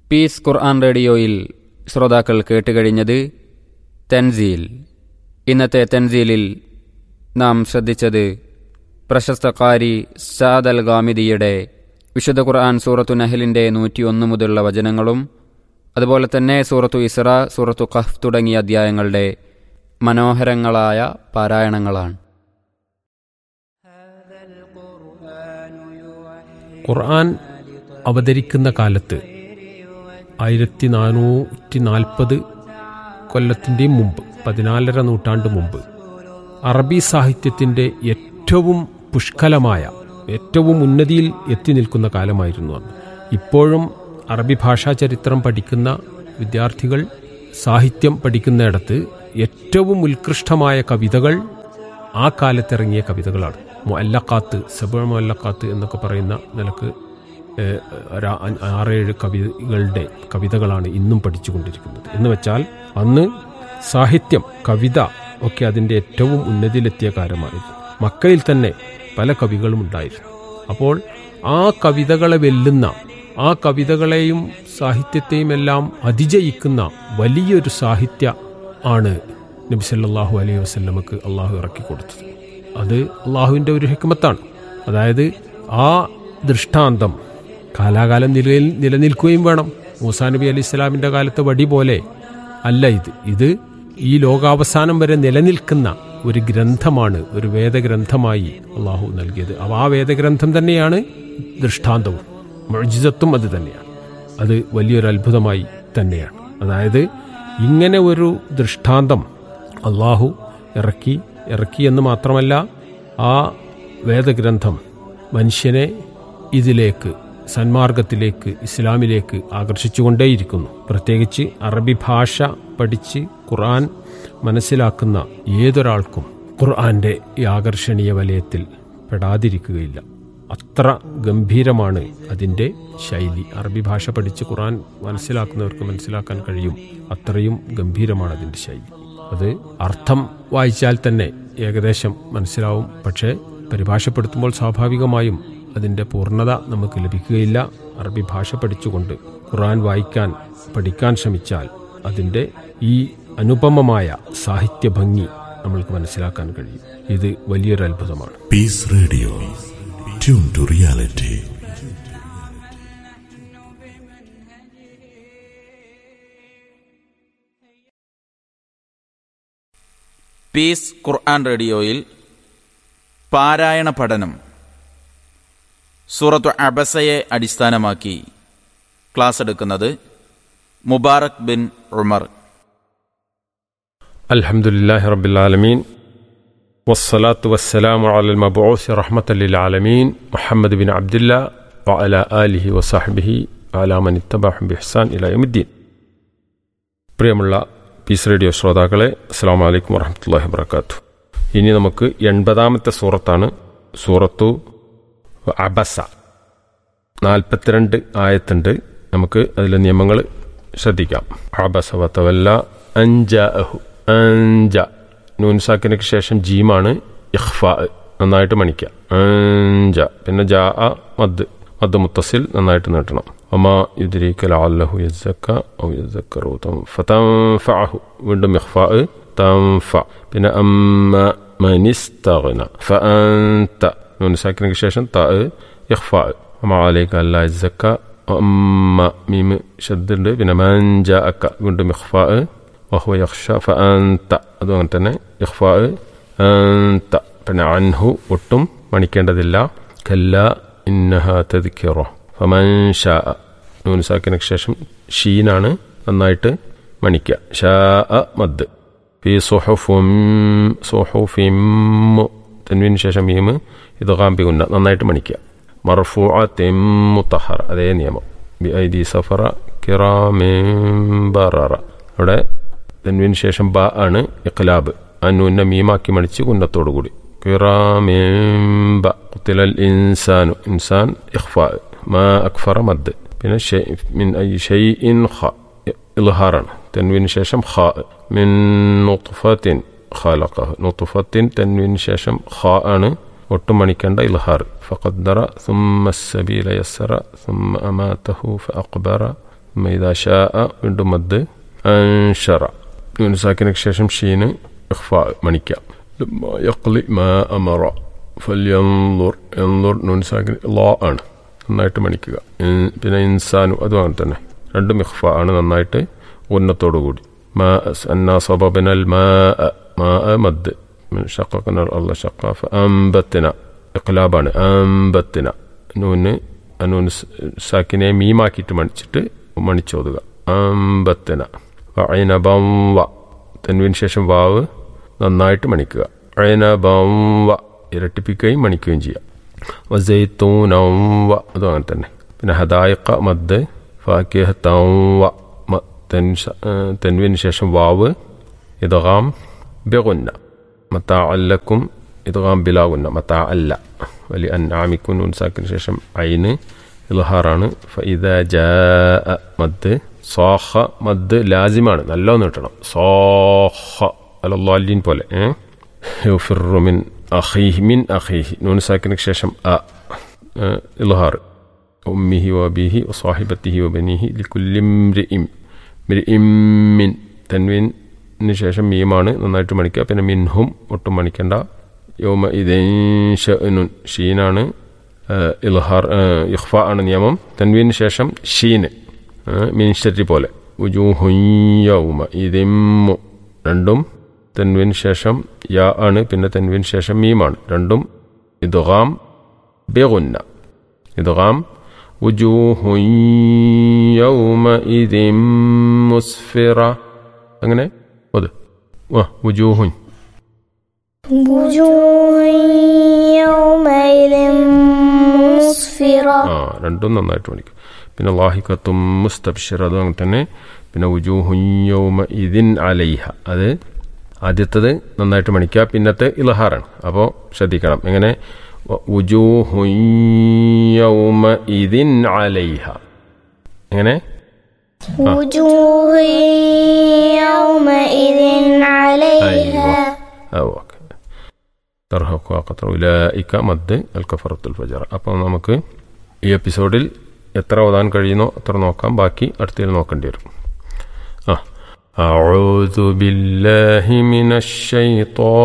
Piece Quran റേഡിയോയിൽ ശ്രോതാക്കൾ കേട്ടുകഴിഞ്ഞത് തൻസീൽ ഇന്നത്തെ തൻസീലിൽ നാം ശ്രദ്ധിച്ചത് പ്രശസ്ത കാരി സാദ് അൽ ഗാമിദിയുടെ വിശുദ്ധ ഖുർആൻ സൂറത്തു നഹലിൻ്റെ നൂറ്റിയൊന്ന് മുതലുള്ള വചനങ്ങളും അതുപോലെ തന്നെ സൂറത്തു ഇസ്ര സൂറത്തു ഖഹ് തുടങ്ങിയ അധ്യായങ്ങളുടെ മനോഹരങ്ങളായ പാരായണങ്ങളാണ് ഖുർആൻ അവതരിക്കുന്ന കാലത്ത് ആയിരത്തി നാനൂറ്റി നാൽപ്പത് കൊല്ലത്തിൻ്റെ മുമ്പ് പതിനാലര നൂറ്റാണ്ട് മുമ്പ് അറബി സാഹിത്യത്തിൻ്റെ ഏറ്റവും പുഷ്കലമായ ഏറ്റവും ഉന്നതിയിൽ എത്തി നിൽക്കുന്ന കാലമായിരുന്നു അന്ന് ഇപ്പോഴും അറബി ഭാഷാ ചരിത്രം പഠിക്കുന്ന വിദ്യാർത്ഥികൾ സാഹിത്യം പഠിക്കുന്നിടത്ത് ഏറ്റവും ഉത്കൃഷ്ടമായ കവിതകൾ ആ കാലത്തിറങ്ങിയ കവിതകളാണ് മൊല്ലക്കാത്ത് സബ മൊല്ലക്കാത്ത് എന്നൊക്കെ പറയുന്ന നിലക്ക് ഏഹ്, ഒരു ആ- ആറേഴ് കവികളുടെ കവിതകളാണ് ഇന്നും പഠിച്ചുകൊണ്ടിരിക്കുന്നത് എന്ന് വെച്ചാൽ അന്ന് സാഹിത്യം കവിത ഒക്കെ അതിൻ്റെ ഏറ്റവും ഉന്നതിയിലെത്തിയ കാലമായിരുന്നു മക്കയിൽ തന്നെ പല കവികളും ഉണ്ടായിരുന്നു അപ്പോൾ ആ കവിതകളെ വെല്ലുന്ന ആ കവിതകളെയും സാഹിത്യത്തെയും എല്ലാം അതിജയിക്കുന്ന വലിയൊരു സാഹിത്യ ആണ് നബി സല്ലല്ലാഹു അലൈഹി വസല്ലമക്ക് അള്ളാഹു ഇറക്കി കൊടുത്തത് അത് അള്ളാഹുവിൻ്റെ ഒരു ഹിക്മത്താണ് അതായത് ആ ദൃഷ്ടാന്തം കാലാകാലം നിലയിൽ നിലനിൽക്കുകയും വേണം മൂസാ നബി അലൈഹി ഇസ്ലാമിൻ്റെ കാലത്തെ വടി പോലെ അല്ല ഇത് ഇത് ഈ ലോകാവസാനം വരെ നിലനിൽക്കുന്ന ഒരു ഗ്രന്ഥമാണ് ഒരു വേദഗ്രന്ഥമായി അള്ളാഹു നൽകിയത് അപ്പോൾ ആ വേദഗ്രന്ഥം തന്നെയാണ് ദൃഷ്ടാന്തവും മൊഴിജിതത്വം അത് തന്നെയാണ് അത് വലിയൊരു അത്ഭുതമായി തന്നെയാണ് അതായത് ഇങ്ങനെ ഒരു ദൃഷ്ടാന്തം അള്ളാഹു ഇറക്കി ഇറക്കി എന്ന് മാത്രമല്ല ആ വേദഗ്രന്ഥം മനുഷ്യനെ ഇതിലേക്ക് സന്മാർഗത്തിലേക്ക് ഇസ്ലാമിലേക്ക് ആകർഷിച്ചുകൊണ്ടേയിരിക്കുന്നു പ്രത്യേകിച്ച് അറബി ഭാഷ പഠിച്ച് ഖുർആൻ മനസ്സിലാക്കുന്ന ഏതൊരാൾക്കും ഖുർആന്റെ ഈ ആകർഷണീയ വലയത്തിൽ പെടാതിരിക്കുകയില്ല അത്ര ഗംഭീരമാണ് അതിൻ്റെ ശൈലി അറബി ഭാഷ പഠിച്ച് ഖുർആൻ മനസ്സിലാക്കുന്നവർക്ക് മനസ്സിലാക്കാൻ കഴിയും അത്രയും ഗംഭീരമാണ് അതിൻ്റെ ശൈലി അത് അർത്ഥം വായിച്ചാൽ തന്നെ ഏകദേശം മനസ്സിലാവും പക്ഷേ പരിഭാഷപ്പെടുത്തുമ്പോൾ സ്വാഭാവികമായും അതിൻ്റെ പൂർണ്ണത നമുക്ക് ലഭിക്കുകയില്ല അറബി ഭാഷ പഠിച്ചുകൊണ്ട് ഖുർആൻ വായിക്കാൻ പഠിക്കാൻ ശ്രമിച്ചാൽ അതിൻ്റെ ഈ അനുപമമായ സാഹിത്യ ഭംഗി നമ്മൾക്ക് മനസ്സിലാക്കാൻ കഴിയും ഇത് വലിയൊരു അത്ഭുതമാണ് Peace Radio. Tune to reality. Peace Quran റേഡിയോയിൽ പാരായണ പഠനം സൂറത്തു അബസയെ അടിസ്ഥാനമാക്കി ക്ലാസ് എടുക്കുന്നത് മുബാറക് ബിൻ ഉമർ الحمد لله رب العالمين والصلاة والسلام على المبعوث رحمة للعالمين محمد بن عبد الله وعلى آله وصحبه وعلى من اتبعهم بإحسان إلى يوم الدين പ്രിയമുള്ള പീസ് റേഡിയോ ശ്രോതാക്കളെ അസ്സാം വലൈക്കും വറഹമത്തല്ലാഹി വബർക്കാത്തു ഇനി നമുക്ക് എൺപതാമത്തെ സൂറത്താണ് സൂറത്തു അബസ നാൽപ്പത്തിരണ്ട് ആയത്തുണ്ട് നമുക്ക് അതിലെ നിയമങ്ങൾ ശ്രദ്ധിക്കാം അബസ വത്തവല്ല അഞ്ച അഹു അഞ്ച നൂൻസാക്കിനക്ക് ശേഷം ജീമാണ് ഇഖ്ഫ നന്നായിട്ട് മണിക്കുക അഞ്ച പിന്നെ ജാ അ മദ് മദ് മുത്തസിൽ നന്നായിട്ട് നീട്ടണം ഒമാ യുദ്രീക ലഅല്ലഹു യസ്സക്ക ഔ യസ്സക്കറു ഫതൻഫഅഹു വീണ്ടും ഇഖ്ഫ തൻഫ പിന്നെ അമ്മ മനിസ്തഗ്ന ഫഅൻത നൂൻസാക്കിനക്ക് ശേഷം ത ഇഖ്ഫ ഒമാ അലൈക അല്ലാ യസ്സക്ക അമ്മ മീം ഷദ്ദുണ്ട് പിന്നെ മൻജ അക്ക വീണ്ടും ഇഖ്ഫ വഹുവ യഖ്ഷ ഫഅൻത അതും അങ്ങനെ തന്നെ ഇഖ്ഫ അൻത പിന്നെ അൻഹു ഒട്ടും മണിക്കേണ്ടതില്ല കല്ല ഇന്നഹ തദ്ക്കിറ ഫമൻ ഷാ നൂൻ സാക്കിനക്ക് ശേഷം ഷീനാണ് നന്നായിട്ട് മണിക്കുക ഷാ മദ് ഫി സുഹുഫും സുഹുഫിം തൻവിന് ശേഷം മീം ഇത് കാമ്പി ഉന്ന നന്നായിട്ട് മണിക്കുക മർഫു മുത്തഹർ അതേ നിയമം ബി ഐ ദി സഫറ കിറാമിം ബററ അവിടെ തൻവിന് ശേഷം ബ ആണ് ഇഖ്ലാബ് അന്നുന്ന മീമാക്കി മണിച്ച് കുന്നത്തോടു കൂടി കിറാമിം ബ ഖുത്തിലൽ ഇൻസാനു ഇൻസാൻ ഇഖ്ഫ മാ അക്ഫറ മദ് പിന്നെ ഷെയ് മിൻ ഐ ഷെയ്ഇൻ ഖ ഇൽഹാറാണ് തൻവിന് ശേഷം ഖ മിൻ നുത്ഫത്തിൻ ഖലഖഹു നുത്ഫത്തിൻ തൻവിന് ശേഷം ഖ ആണ് ഒട്ടും മണിക്കേണ്ട ഇൽഹാർ ഫഖദ്ദറ ثم السبيل يسر ثم أماته فأقبر ഇതാ ഷാ വീണ്ടും മദ് അൻഷറ നുസാക്കിനു ശേഷം ഷീന് ഇഖ്ഫ മണിക്കാം لما يقلي ما أمر فلينظر ينظر നൂൻ സാക്കിന് ലാ ആണ് നന്നായിട്ട് മണിക്കുക ഇൻ- പിന്നെ ഇൻസാനു അതും അങ്ങനെ തന്നെ രണ്ടും ഇഖ്ഫ ആണ് നന്നായിട്ട് ഉന്നത്തോടു കൂടി മാ അന്നാ സബബനൽ മാ മാ മദ് من شققنا الأرض شقا فأنبتنا ഇഖ്ലാബാണ് അമ്പത്തിന നൂന് നൂന് സാക്കിനെ മീമാക്കിയിട്ട് മണിച്ചിട്ട് മണിച്ചോതുക അമ്പത്തിന വൈനബം വ തെൻവിന് ശേഷം വാവ് നന്നായിട്ട് മണിക്കുക അയനബം വ ഇരട്ടിപ്പിക്കുകയും മണിക്കുകയും ചെയ്യാം വസൈത്തൂനം വ അതും അങ്ങനെ തന്നെ പിന്നെ ഹദായിക്ക മദ് ഫാക്കിഹ വ മ തെൻ തെൻവിന് ശേഷം വാവ് ഇതകാം ബെഗുന്ന മത്താ അല്ലക്കും ഇതകാം ബിലാകുന്ന മത്താ അല്ല വലിയ അന്നാമിക്കും നൂൻ സാക്കിന് ശേഷം ഐന് ഇൽഹാറാണ് ഫഇദ ജാ മദ് സോഹ മദ് ലാസിമാണ് നല്ലോന്ന് കിട്ടണം സോഹ അലല്ലാലീൻ പോലെ ഏ യുഫിറു മിൻ അഖീഹി മിൻ അഖീഹി നൂൻ സാക്കിന് ശേഷം അ ഇൽഹാർ ഉമ്മിഹി വബിഹി വസാഹിബത്തിഹി വബനിഹി ലിക്കുല്ലി ഇംരിഇം മിർഇം മിൻ തൻവീന് ശേഷം മീമാണ് നന്നായിട്ട് മണിക്കുക പിന്നെ മിൻഹും ഒട്ടും മണിക്കണ്ട യോമ ഇതേനുൻ ഷീനാണ് ഏഹ്, ഇൽഹാർ ഏഹ്, ഇഖ്ഫ ആണ് നിയമം തൻവീന് ശേഷം ഷീന് ഏഹ്, മിൻ ഷരി പോലെ ഉജൂഹുയ്യൗമ ഇതിമ്മു രണ്ടും തൻവീന് ശേഷം യാ ആണ് പിന്നെ തൻവീന് ശേഷം മീമാണ് രണ്ടും ഇദ്ഗാം ബെഗുന്ന ഇദ്ഗാം وجوه يومئذ مسفرة അങ്ങനെ അത് وجوه وجوه يومئذ مسفرة ആ രണ്ടും നന്നായിട്ട് പഠിക്കും പിന്നെ ലാഹിക്കത്തും മുസ്തബ്ഷിർ അതും അങ്ങനെ തന്നെ പിന്നെ ഉജൂഹുയ്യൗമ ഇതിൻ അലൈഹ അത് ആദ്യത്തത് നന്നായിട്ട് മണിക്കുക പിന്നത്തെ ഇലഹാറാണ് അപ്പോൾ ശ്രദ്ധിക്കണം എങ്ങനെ ഉജൂഹുയ്യൗമ ഇതിൻ അലൈഹ എങ്ങനെ وجوه يومئذ عليها ഓക്കെ തർഹഖ ഖത്ര ഉലായിക്ക മദ് അൽ കഫറത്തുൽ ഫജർ അപ്പോൾ നമുക്ക് ഈ എപ്പിസോഡിൽ എത്ര ഓതാൻ കഴിയുന്നോ അത്ര നോക്കാം ബാക്കി അടുത്തതിൽ നോക്കേണ്ടി വരും ആ أعوذ بالله من الشيطان